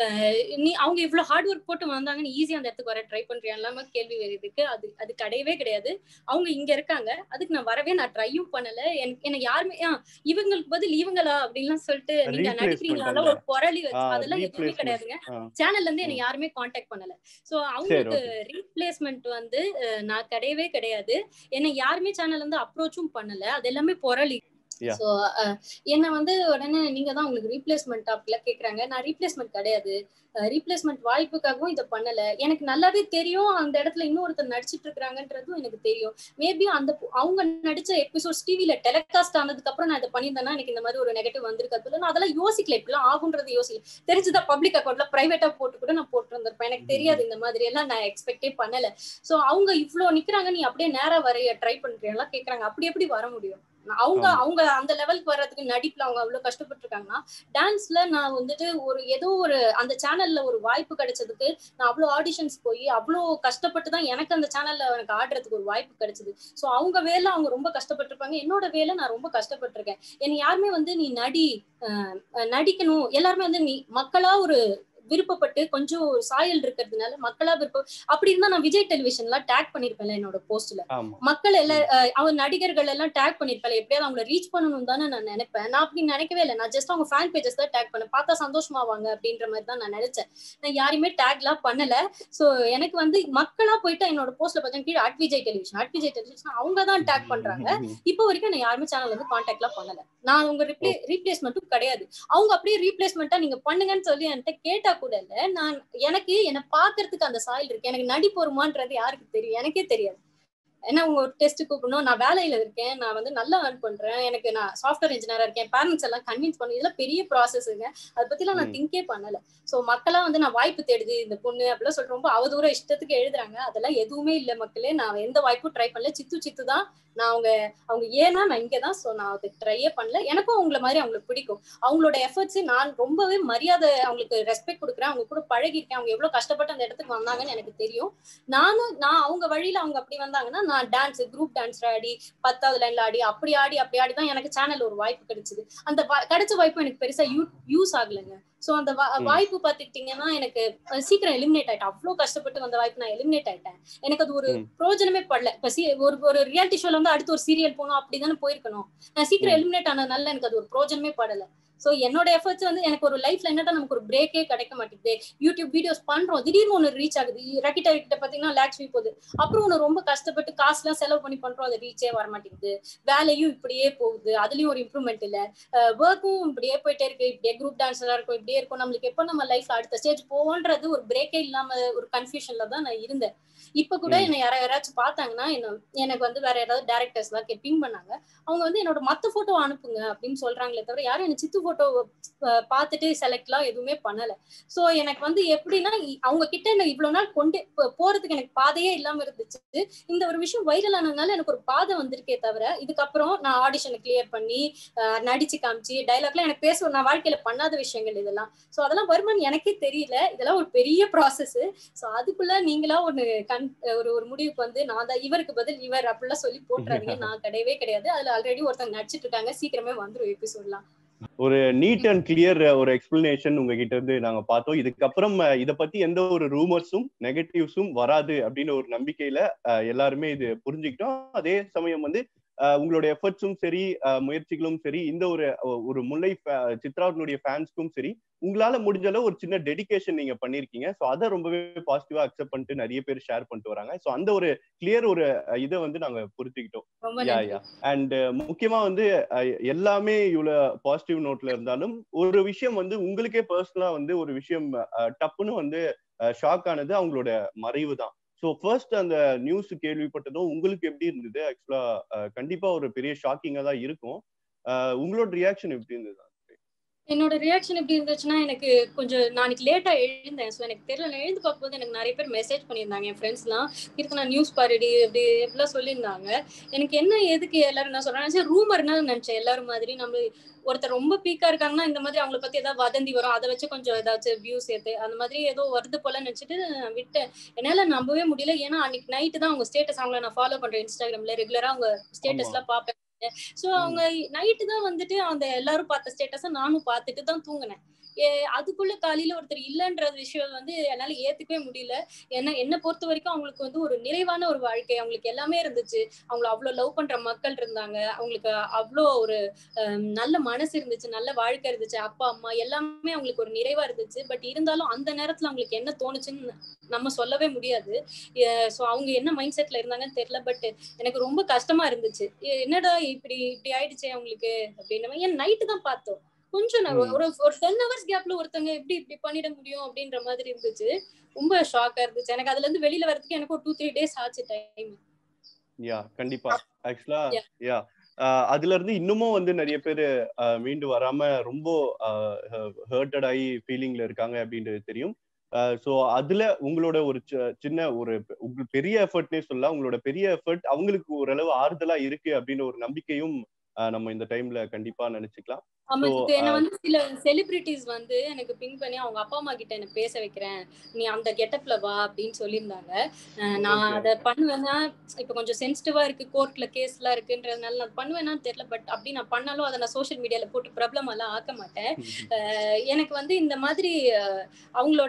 நீ அவங்க இவ்வளவு ஹார்ட் ஒர்க் போட்டு வந்தாங்கன்னு ஈஸியா அந்த இடத்துக்கு வர ட்ரை பண்றியா இல்லாம கேள்வி வருதுக்கு அது அது கிடையவே கிடையாது அவங்க இங்க இருக்காங்க அதுக்கு நான் வரவே நான் ட்ரையும் பண்ணல எனக்கு என்ன யாருமே இவங்களுக்கு பதில் இவங்களா அப்படின்லாம் சொல்லிட்டு நீங்க நடிக்கிறீங்களா ஒரு குரலி வச்சு அதெல்லாம் எதுவுமே கிடையாதுங்க சேனல்ல இருந்து என்ன யாருமே காண்டாக்ட் பண்ணல சோ அவங்களுக்கு ரீப்ளேஸ்மெண்ட் வந்து நான் கிடையவே கிடையாது என்ன யாருமே சேனல்ல இருந்து அப்ரோச்சும் பண்ணல அது எல்லாமே பொரளி சோ என்ன வந்து உடனே நீங்க தான் உங்களுக்கு ரீப்ளேஸ்மெண்ட் அப்படிலாம் கேக்குறாங்க நான் ரீப்ளேஸ்மெண்ட் கிடையாது ரீப்ளேஸ்மெண்ட் வாய்ப்புக்காகவும் இதை பண்ணல எனக்கு நல்லாவே தெரியும் அந்த இடத்துல இன்னொருத்தர் நடிச்சிட்டு இருக்காங்கன்றதும் எனக்கு தெரியும் மேபி அந்த அவங்க நடிச்ச எபிசோட்ஸ் டிவில டெலிகாஸ்ட் ஆனதுக்கு அப்புறம் நான் இதை பண்ணியிருந்தேன்னா எனக்கு இந்த மாதிரி ஒரு நெகட்டிவ் வந்திருக்காது நான் அதெல்லாம் யோசிக்கல இப்படிலாம் ஆகுன்றது யோசிக்கல தெரிஞ்சுதான் பப்ளிக் அக்கௌண்ட்ல பிரைவேட்டா போட்டு கூட நான் போட்டு வந்திருப்பேன் எனக்கு தெரியாது இந்த மாதிரி எல்லாம் நான் எக்ஸ்பெக்டே பண்ணல சோ அவங்க இவ்வளவு நிக்கிறாங்க நீ அப்படியே நேரா வரைய ட்ரை பண்றீங்களா கேக்குறாங்க அப்படி எப்படி வர முடியும் அவங்க அவங்க அந்த லெவலுக்கு வர்றதுக்கு நடிப்புல அவங்க அவ்வளவு கஷ்டப்பட்டு இருக்காங்கன்னா டான்ஸ்ல நான் வந்துட்டு ஒரு ஏதோ ஒரு அந்த சேனல்ல ஒரு வாய்ப்பு கிடைச்சதுக்கு நான் அவ்வளவு ஆடிஷன்ஸ் போய் அவ்வளவு கஷ்டப்பட்டு தான் எனக்கு அந்த சேனல்ல எனக்கு ஆடுறதுக்கு ஒரு வாய்ப்பு கிடைச்சது சோ அவங்க வேலை அவங்க ரொம்ப கஷ்டப்பட்டிருப்பாங்க என்னோட வேலை நான் ரொம்ப கஷ்டப்பட்டிருக்கேன் என்னை யாருமே வந்து நீ நடி நடிக்கணும் எல்லாருமே வந்து நீ மக்களா ஒரு விருப்பப்பட்டு கொஞ்சம் சாயல் இருக்கிறதுனால மக்களா விருப்பம் அப்படி இருந்தா நான் விஜய் டெலிவிஷன்லாம் டேக் பண்ணிருப்பேன் என்னோட போஸ்ட்ல மக்கள் எல்லாம் அவன் நடிகர்கள் எல்லாம் டேக் பண்ணிருப்பேன் எப்படியாவது அவங்கள ரீச் பண்ணணும் தானே நான் நினைப்பேன் நான் அப்படி நினைக்கவே இல்லை நான் ஜஸ்ட் அவங்க ஃபேன் பேஜஸ் தான் டேக் பண்ணேன் பார்த்தா சந்தோஷமாவாங்க அப்படின்ற மாதிரி தான் நான் நினைச்சேன் நான் யாரையுமே டேக் எல்லாம் பண்ணல சோ எனக்கு வந்து மக்களா போயிட்டு என்னோட போஸ்ட்ல பார்த்தீங்கன்னா கீழே at Vijay television at Vijay television அவங்க தான் டேக் பண்றாங்க இப்போ வரைக்கும் நான் யாருமே சேனல் வந்து கான்டாக்ட் எல்லாம் பண்ணல நான் உங்க ரிப்ளே ரீப்ளேஸ்மெண்ட்டும் கிடையாது அவங்க அப்படியே ரீப்ளேஸ்மெண்ட்டா நீங்க பண்ணுங்கன்னு சொல்லி என்கிட்ட கேட்டா கூட இல்ல நான் எனக்கு என்ன பாக்குறதுக்கு அந்த சாயல் இருக்கு எனக்கு நடி போருமான்றது யாருக்கு தெரியும் எனக்கே தெரியாது ஏன்னா உங்க ஒரு டெஸ்ட் கூப்பிடணும் நான் வேலையில இருக்கேன் நான் வந்து நல்லா ஏர்ன் பண்றேன் எனக்கு நான் சாஃப்ட்வேர் இன்ஜினியரா இருக்கேன் பேரண்ட்ஸ் எல்லாம் கன்வின்ஸ் பண்ணி இதெல்லாம் பெரிய ப்ராசஸ்ங்க அதை பத்திலாம் நான் திங்கே பண்ணல சோ மக்களா வந்து நான் வாய்ப்பு தேடுது இந்த பொண்ணு அப்படிலாம் சொல்லிட்டு ரொம்ப அவதூற இஷ்டத்துக்கு எழுதுறாங்க அதெல்லாம் எதுவுமே இல்ல மக்களே நான் எந்த வாய்ப்பும் ட்ரை பண்ணல சித்து சித்து தான் நான் அவங்க அவங்க ஏன்னா நான் இங்கதான் சோ நான் அதுக்கு ட்ரையே பண்ணல எனக்கும் அவங்கள மாதிரி அவங்களுக்கு பிடிக்கும் அவங்களோட எஃபர்ட்ஸ் நான் ரொம்பவே மரியாதை அவங்களுக்கு ரெஸ்பெக்ட் கொடுக்குறேன் அவங்க கூட பழகிருக்கேன் அவங்க எவ்வளவு கஷ்டப்பட்டு அந்த இடத்துக்கு வந்தாங்கன்னு எனக்கு தெரியும் நானும் நான் அவங்க வழியில அவங்க அப்படி வந்தாங்கன்னா நான் டான்ஸ் குரூப் டான்ஸ் ஆடி பத்தாவது லைன்ல ஆடி அப்படி ஆடி அப்படி ஆடி தான் எனக்கு சேனல் ஒரு வாய்ப்பு கிடைச்சது அந்த கிடைச்ச வாய்ப்பு எனக்கு பெருசா யூஸ் ஆகலைங்க சோ அந்த வாய்ப்பு பாத்துக்கிட்டீங்கன்னா எனக்கு சீக்கிரம் எலிமினேட் ஆயிட்டேன் அவ்வளவு கஷ்டப்பட்டு வந்த வாய்ப்பு நான் எலிமினேட் ஆயிட்டேன் எனக்கு அது ஒரு பிரோஜனமே படல இப்ப ஒரு ஒரு ரியாலிட்டி ஷோல வந்து அடுத்து ஒரு சீரியல் போகணும் அப்படிதானே போயிருக்கணும் நான் சீக்கிரம் எலிமினேட் ஆனதுனால எனக்கு அது ஒரு பிரோஜனமே படல சோ என்னோட எஃபர்ட்ஸ் வந்து எனக்கு ஒரு லைஃப்ல என்னடா நமக்கு ஒரு பிரேக்கே கிடைக்க மாட்டேங்குது யூடியூப் வீடியோஸ் பண்றோம் திடீர்னு ஒன்று ரீச் ஆகுது ரக்கிட்ட கிட்ட பாத்தீங்கன்னா லேக்ஸ் வியூ போகுது அப்புறம் ஒன்று ரொம்ப கஷ்டப்பட்டு காசு எல்லாம் செலவு பண்ணி பண்றோம் அது ரீச்சே வர மாட்டேங்குது வேலையும் இப்படியே போகுது அதுலயும் ஒரு இம்ப்ரூவ்மெண்ட் இல்ல ஒர்க்கும் இப்படியே போயிட்டே இருக்கு இப்படியே குரூப் டான்ஸரா இருக்கும் இப்படியே இருக்கும் நம்மளுக்கு எப்போ நம்ம லைஃப்ல அடுத்த ஸ்டேஜ் போவோன்றது ஒரு பிரேக்கே இல்லாம ஒரு கன்ஃபியூஷன்ல தான் நான் இருந்தேன் இப்ப கூட என்ன யாரா யாராச்சும் பார்த்தாங்கன்னா என்ன எனக்கு வந்து வேற ஏதாவது டேரக்டர்ஸ் எல்லாம் பிங் பண்ணாங்க அவங்க வந்து என்னோட மத்த போட்டோ அனுப்புங்க அப்படின்னு சொல்றாங்களே தவிர யாரும் என்ன சித்து போட்டோ பார்த்துட்டு செலக்ட் எல்லாம் எதுவுமே பண்ணல சோ எனக்கு வந்து எப்படின்னா அவங்க கிட்ட என்ன இவ்வளவு நாள் கொண்டு போறதுக்கு எனக்கு பாதையே இல்லாம இருந்துச்சு இந்த ஒரு விஷயம் வைரல் ஆனதுனால எனக்கு ஒரு பாதை வந்திருக்கே தவிர இதுக்கப்புறம் நான் ஆடிஷனை கிளியர் பண்ணி நடிச்சு காமிச்சு டைலாக்லாம் எனக்கு பேச நான் வாழ்க்கையில பண்ணாத விஷயங்கள் இதெல்லாம் சோ அதெல்லாம் வருமானு எனக்கே தெரியல இதெல்லாம் ஒரு பெரிய ப்ராசஸ் சோ அதுக்குள்ள நீங்களா ஒண்ணு கண் ஒரு ஒரு முடிவுக்கு வந்து நான் தான் இவருக்கு பதில் இவர் அப்படிலாம் சொல்லி போட்டுறாதீங்க நான் கிடையவே கிடையாது அதுல ஆல்ரெடி ஒருத்தங்க நடிச்சிட்டு இருக்காங்க சீக்கிரமே வந்துரும் எபிசோட்லாம் ஒரு நீட் அண்ட் கிளியர் ஒரு எக்ஸ்பிளனேஷன் உங்ககிட்ட இருந்து நாங்க பார்த்தோம் இதுக்கப்புறம் இத பத்தி எந்த ஒரு ரூமர்ஸும் நெகட்டிவ்ஸும் வராது அப்படின்னு ஒரு நம்பிக்கையில எல்லாருமே இது புரிஞ்சுக்கிட்டோம் அதே சமயம் வந்து உங்களோட எஃபர்ட்ஸும் சரி முயற்சிகளும் சரி இந்த ஒரு ஒரு முல்லை சித்ராவுடைய ஃபேன்ஸ்க்கும் சரி உங்களால முடிஞ்ச அளவு ஒரு சின்ன டெடிகேஷன் நீங்க பண்ணிருக்கீங்க ஸோ அதை ரொம்பவே பாசிட்டிவா அக்செப்ட் பண்ணிட்டு நிறைய பேர் ஷேர் பண்ணிட்டு வராங்க ஸோ அந்த ஒரு கிளியர் ஒரு இதை வந்து நாங்க புரிஞ்சுக்கிட்டோம் அண்ட் முக்கியமா வந்து எல்லாமே இவ்வளவு பாசிட்டிவ் நோட்ல இருந்தாலும் ஒரு விஷயம் வந்து உங்களுக்கே பர்சனலா வந்து ஒரு விஷயம் டப்புன்னு வந்து ஷாக் ஆனது அவங்களோட மறைவு தான் ஸோ ஃபர்ஸ்ட் அந்த நியூஸ் கேள்விப்பட்டதும் உங்களுக்கு எப்படி இருந்தது ஆக்சுவலா கண்டிப்பா ஒரு பெரிய ஷாக்கிங்கா தான் இருக்கும் உங்களோட ரியாக்ஷன் எப்படி இருந்தது என்னோட ரியாக்ஷன் எப்படி இருந்துச்சுன்னா எனக்கு கொஞ்சம் நாளைக்கு லேட்டா எழுந்தேன் ஸோ எனக்கு தெரியல நான் எழுந்து பார்க்கும்போது எனக்கு நிறைய பேர் மெசேஜ் பண்ணியிருந்தாங்க என் ஃப்ரெண்ட்ஸ்லாம் கீர்த்தனா நியூஸ் பாருடி அப்படி எப்படிலாம் சொல்லியிருந்தாங்க எனக்கு என்ன எதுக்கு எல்லாரும் நான் சொல்றேன் ரூமர்னா நினைச்சேன் எல்லாரும் மாதிரி நம்ம ஒருத்தர் ரொம்ப பீக்கா இருக்காங்கன்னா இந்த மாதிரி அவங்கள பத்தி ஏதாவது வதந்தி வரும் அதை வச்சு கொஞ்சம் ஏதாச்சும் வியூஸ் ஏத்து அந்த மாதிரி ஏதோ வருது போல நினைச்சிட்டு நான் விட்டேன் என்னால நம்பவே முடியல ஏன்னா அன்னைக்கு நைட்டு தான் அவங்க ஸ்டேட்டஸ் அவங்கள நான் ஃபாலோ பண்றேன் இன்ஸ்டாகிராம்ல ரெகுலரா அவங்க ஸ்டேட்டஸ் எல்லாம் பார்ப்பேன் சோ அவங்க நைட்டு தான் வந்துட்டு அந்த எல்லாரும் பார்த்த ஸ்டேட்டஸ நானும் பார்த்துட்டு தான் தூங்கினேன் அதுக்குள்ள காலையில ஒருத்தர் இல்லைன்ற விஷயம் வந்து என்னால ஏத்துக்கவே முடியல ஏன்னா என்ன பொறுத்த வரைக்கும் அவங்களுக்கு வந்து ஒரு நிறைவான ஒரு வாழ்க்கை அவங்களுக்கு எல்லாமே இருந்துச்சு அவங்கள அவ்வளவு லவ் பண்ற மக்கள் இருந்தாங்க அவங்களுக்கு அவ்வளோ ஒரு நல்ல மனசு இருந்துச்சு நல்ல வாழ்க்கை இருந்துச்சு அப்பா அம்மா எல்லாமே அவங்களுக்கு ஒரு நிறைவா இருந்துச்சு பட் இருந்தாலும் அந்த நேரத்துல அவங்களுக்கு என்ன தோணுச்சுன்னு நம்ம சொல்லவே முடியாது ஸோ அவங்க என்ன மைண்ட் செட்ல இருந்தாங்கன்னு தெரியல பட் எனக்கு ரொம்ப கஷ்டமா இருந்துச்சு என்னடா இப்படி இப்படி ஆயிடுச்சே அவங்களுக்கு அப்படின்னு ஏன் நைட்டு தான் பார்த்தோம் கொஞ்சம் ஒரு ஒரு டென் ஹவர்ஸ் கேப்ல ஒருத்தவங்க எப்படி இப்படி பண்ணிட முடியும் அப்படின்ற மாதிரி இருந்துச்சு ரொம்ப ஷாக்கா இருந்துச்சு எனக்கு அதுல இருந்து வெளியில வரதுக்கு எனக்கு ஒரு டூ த்ரீ டேஸ் ஆச்சு டைம் யா கண்டிப்பா ஆக்சுவலா யா அதுல இருந்து இன்னமும் வந்து நிறைய பேர் மீண்டு வராம ரொம்ப ஹர்ட்டட் ஆகி ஃபீலிங்ல இருக்காங்க அப்படின்றது தெரியும் ஸோ அதுல உங்களோட ஒரு சின்ன ஒரு பெரிய எஃபர்ட்னே சொல்லலாம் உங்களோட பெரிய எஃபர்ட் அவங்களுக்கு ஓரளவு ஆறுதலா இருக்கு அப்படின்ற ஒரு நம்பிக்கையும் நம்ம இந்த டைம்ல கண்டிப்பா நினைச்சுக்கலாம் ஆமா என்ன வந்து சில செலிபிரிட்டிஸ் வந்து எனக்கு பிங்க் பண்ணி அவங்க அப்பா அம்மா கிட்ட என்ன பேச வைக்கிறேன் நீ அந்த கெட்டப்ல வா அப்படின்னு சொல்லியிருந்தாங்க நான் அதை பண்ணுவேன்னா இப்ப கொஞ்சம் சென்சிட்டிவா இருக்கு கோர்ட்ல கேஸ் எல்லாம் இருக்குன்றதுனால நான் பண்ணுவேன்னு தெரியல பட் அப்படி நான் பண்ணாலும் அதை நான் சோசியல் மீடியால போட்டு ப்ராப்ளம் எல்லாம் ஆக்க மாட்டேன் எனக்கு வந்து இந்த மாதிரி அவங்களோட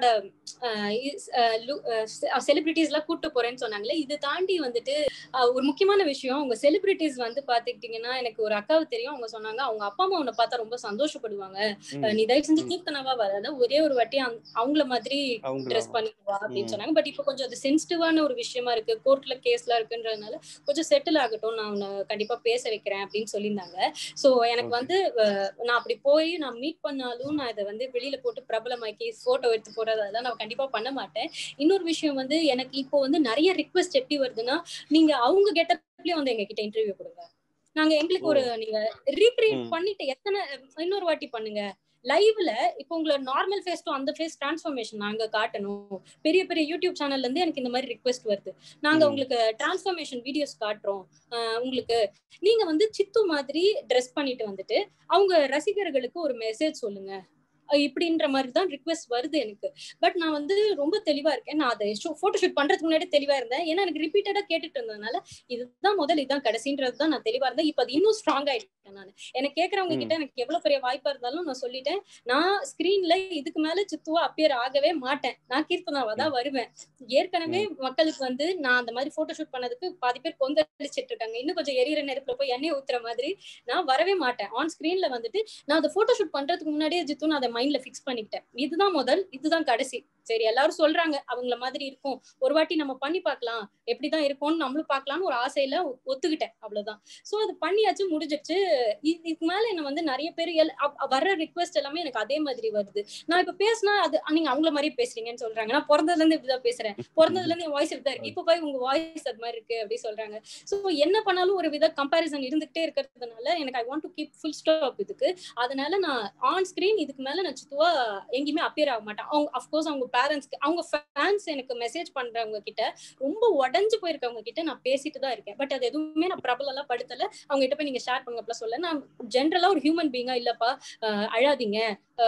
செலிபிரிட்டிஸ் எல்லாம் கூட்டு போறேன்னு சொன்னாங்களே இது தாண்டி வந்துட்டு ஒரு முக்கியமான விஷயம் உங்க செலிபிரிட்டிஸ் வந்து பாத்துக்கிட்டீங்கன்னா எனக்கு ஒரு அக்காவை தெரியும் அவங்க சொன்னாங்க அவங்க அப்பா அம்மா உன்னை பார்த்தா ரொம்ப சந்தோஷப்படுவாங்க நீ தயவு செஞ்சு கீர்த்தனாவா வராத ஒரே ஒரு வாட்டி அவங்கள மாதிரி ட்ரெஸ் பண்ணிக்குவா அப்படின்னு சொன்னாங்க பட் இப்போ கொஞ்சம் அது சென்சிட்டிவான ஒரு விஷயமா இருக்கு கோர்ட்ல கேஸ்ல இருக்குன்றதுனால கொஞ்சம் செட்டில் ஆகட்டும் நான் உன்னை கண்டிப்பா பேச வைக்கிறேன் அப்படின்னு சொல்லியிருந்தாங்க சோ எனக்கு வந்து நான் அப்படி போய் நான் மீட் பண்ணாலும் நான் இதை வந்து வெளியில போட்டு பிரபலமாக்கி போட்டோ எடுத்து போறது அதெல்லாம் நான் கண்டிப்பா பண்ண மாட்டேன் இன்னொரு விஷயம் வந்து எனக்கு இப்போ வந்து நிறைய ரிக்வெஸ்ட் எப்படி வருதுன்னா நீங்க அவங்க கெட்டப்லயும் வந்து எங்க கிட்ட இன்டர்வியூ கொடுங்க நாங்க எங்களுக்கு ஒரு நீங்க ரீக்ரியேட் பண்ணிட்டு எத்தனை இன்னொரு வாட்டி பண்ணுங்க லைவ்ல இப்போ உங்களோட நார்மல் ஃபேஸ் டு அந்த ஃபேஸ் டிரான்ஸ்ஃபர்மேஷன் நாங்க காட்டணும் பெரிய பெரிய யூடியூப் சேனல்ல இருந்து எனக்கு இந்த மாதிரி ரிக்வெஸ்ட் வருது நாங்க உங்களுக்கு டிரான்ஸ்ஃபர்மேஷன் வீடியோஸ் காட்டுறோம் உங்களுக்கு நீங்க வந்து சித்து மாதிரி ட்ரெஸ் பண்ணிட்டு வந்துட்டு அவங்க ரசிகர்களுக்கு ஒரு மெசேஜ் சொல்லுங்க இப்படின்ற மாதிரி தான் ரிக்வெஸ்ட் வருது எனக்கு பட் நான் வந்து ரொம்ப தெளிவா இருக்கேன் நான் அதை போட்டோ ஷூட் பண்றதுக்கு முன்னாடி தெளிவா இருந்தேன் ஏன்னா எனக்கு ரிப்பீட்டடா கேட்டுட்டு இருந்ததுனால இதுதான் முதல் இதுதான் கடைசின்றது தான் நான் தெளிவா இருந்தேன் இப்போ அது இன்னும் ஸ்ட்ராங் ஆயிட்டேன் நான் எனக்கு கேட்கறவங்க கிட்ட எனக்கு எவ்வளவு பெரிய வாய்ப்பா இருந்தாலும் நான் சொல்லிட்டேன் நான் ஸ்கிரீன்ல இதுக்கு மேல சித்துவா அப்பியர் ஆகவே மாட்டேன் நான் கீர்த்தனாவா தான் வருவேன் ஏற்கனவே மக்களுக்கு வந்து நான் அந்த மாதிரி போட்டோ ஷூட் பண்ணதுக்கு பாதி பேர் கொந்தளிச்சிட்டு இருக்காங்க இன்னும் கொஞ்சம் எரியற நெருப்புல போய் எண்ணெய் ஊத்துற மாதிரி நான் வரவே மாட்டேன் ஆன் ஸ்கிரீன்ல வந்துட்டு நான் அந்த போட்டோ ஷூட் பண்றதுக்கு முன்னாடியே ஜித்து நான் அதை மைண்ட்ல ஃபிக்ஸ் பண்ணிக்கிட்டேன் இதுதான் முதல் இதுதான் கடைசி சரி எல்லாரும் சொல்றாங்க அவங்கள மாதிரி இருக்கும் ஒரு வாட்டி நம்ம பண்ணி பார்க்கலாம் எப்படிதான் இருக்கும்னு நம்மளும் பார்க்கலாம்னு ஒரு ஆசையில ஒத்துக்கிட்டேன் அவ்வளவுதான் சோ அது பண்ணியாச்சு முடிஞ்சிருச்சு இதுக்கு மேல என்ன வந்து நிறைய பேர் வர்ற ரிக்வெஸ்ட் எல்லாமே எனக்கு அதே மாதிரி வருது நான் இப்ப பேசினா அது நீங்க அவங்கள மாதிரியே பேசுறீங்கன்னு சொல்றாங்க நான் பிறந்ததுல இருந்து இப்படிதான் பேசுறேன் பிறந்ததுல இருந்து என் வாய்ஸ் இப்படிதான் இருக்கு இப்ப போய் உங்க வாய்ஸ் அது மாதிரி இருக்கு அப்படி சொல்றாங்க சோ என்ன பண்ணாலும் ஒரு வித கம்பாரிசன் இருந்துகிட்டே இருக்கிறதுனால எனக்கு I want to keep full stop இதுக்கு அதனால நான் ஆன் ஸ்கிரீன் இதுக்கு மேல நான் சித்துவா எங்கேயுமே அப்பியர் ஆக மாட்டேன் அவங்க அஃப்கோர்ஸ் அவங்க பேரண்ட்ஸ்க்கு அவங்க ஃபேன்ஸ் எனக்கு மெசேஜ் பண்றவங்க கிட்ட ரொம்ப உடஞ்சு போயிருக்கவங்க கிட்ட நான் பேசிட்டு தான் இருக்கேன் பட் அது எதுவுமே நான் பிரபலம் எல்லாம் படுத்தல அவங்க கிட்ட போய் நீங்க ஷேர் பண்ணுங்க அப்பலாம் சொல்ல நான் ஜென்ரலா ஒரு ஹியூமன் பீங்கா இல்லப்பா அழாதீங்க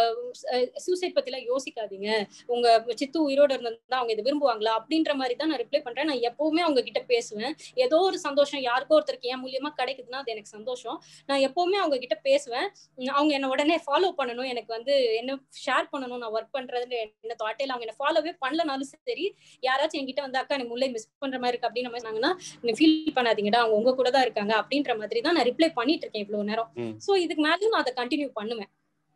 சூசைட் பத்தி எல்லாம் யோசிக்காதீங்க உங்க சித்து உயிரோட இருந்தா அவங்க இதை விரும்புவாங்களா அப்படின்ற மாதிரி தான் நான் ரிப்ளை பண்றேன் நான் எப்பவுமே அவங்க கிட்ட பேசுவேன் ஏதோ ஒரு சந்தோஷம் யாருக்கோ ஒருத்தருக்கு என் மூலியமா கிடைக்குதுன்னா அது எனக்கு சந்தோஷம் நான் எப்பவுமே அவங்க கிட்ட பேசுவேன் அவங்க என்ன உடனே ஃபாலோ பண்ணணும் எனக்கு வந்து என்ன ஷேர் பண்ணணும் நான் ஒர்க் பண்றது என்ன தாட்டையில அவங்க என்ன ஃபாலோவே பண்ணலனாலும் சரி யாராச்சும் என்கிட்ட வந்து அக்கா எனக்கு முல்லை மிஸ் பண்ற மாதிரி இருக்கு அப்படின்னு சொன்னாங்கன்னா நீங்க ஃபீல் பண்ணாதீங்கடா அவங்க உங்க கூட தான் இருக்காங்க அப்படின்ற மாதிரி தான் நான் ரிப்ளை பண்ணிட்டு இருக்கேன் இவ்வளவு நேரம் சோ இதுக்கு மேலயும் நான் அதை கண்டினியூ பண்ணுவேன்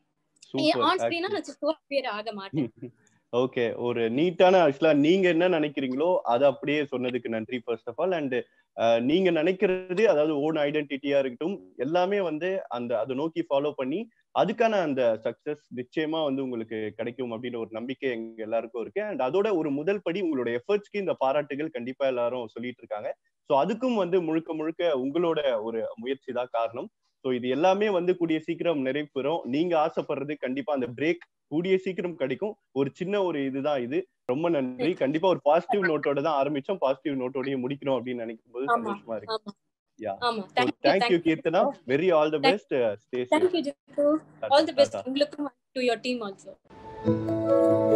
ஆன் ஸ்கிரீனா நான் சித்துவா பேர் ஆக மாட்டேன் ஓகே ஒரு நீட்டான ஆக்சுவலா நீங்க என்ன நினைக்கிறீங்களோ அதை அப்படியே சொன்னதுக்கு நன்றி ஃபர்ஸ்ட் ஆஃப் ஆல் அண்ட் நீங்க நினைக்கிறது அதாவது ஓன் ஐடென்டிட்டியா இருக்கட்டும் எல்லாமே வந்து அந்த அதை நோக்கி ஃபாலோ பண்ணி அதுக்கான அந்த சக்சஸ் நிச்சயமா வந்து உங்களுக்கு கிடைக்கும் அப்படின்ற ஒரு நம்பிக்கை எங்க எல்லாருக்கும் இருக்கு அண்ட் அதோட ஒரு முதல் படி உங்களோட எஃபர்ட்ஸ்க்கு இந்த பாராட்டுகள் கண்டிப்பா எல்லாரும் சொல்லிட்டு இருக்காங்க ஸோ அதுக்கும் வந்து முழுக்க முழுக்க உங்களோட ஒரு முயற்சி தான் காரணம் சோ இது எல்லாமே வந்து கூடிய சீக்கிரம் நிறைவேறும் நீங்க ஆசைப்படுறது கண்டிப்பா அந்த பிரேக் கூடிய சீக்கிரம் கிடைக்கும் ஒரு சின்ன ஒரு இதுதான் இது ரொம்ப நன்றி கண்டிப்பா ஒரு பாசிட்டிவ் நோட்டோட தான் ஆரம்பிச்சோம் பாசிட்டிவ் நோட்டோடய முடிக்கணும் அப்படின்னு நினைக்கும் போது ஆமா. சந்தோஷமா இருக்கு ஆமா யா ஆமா thank you Keerthana very all the best stay thank you Jithu all the best உங்களுக்கும் டு யுவர் டீம் ஆல்சோ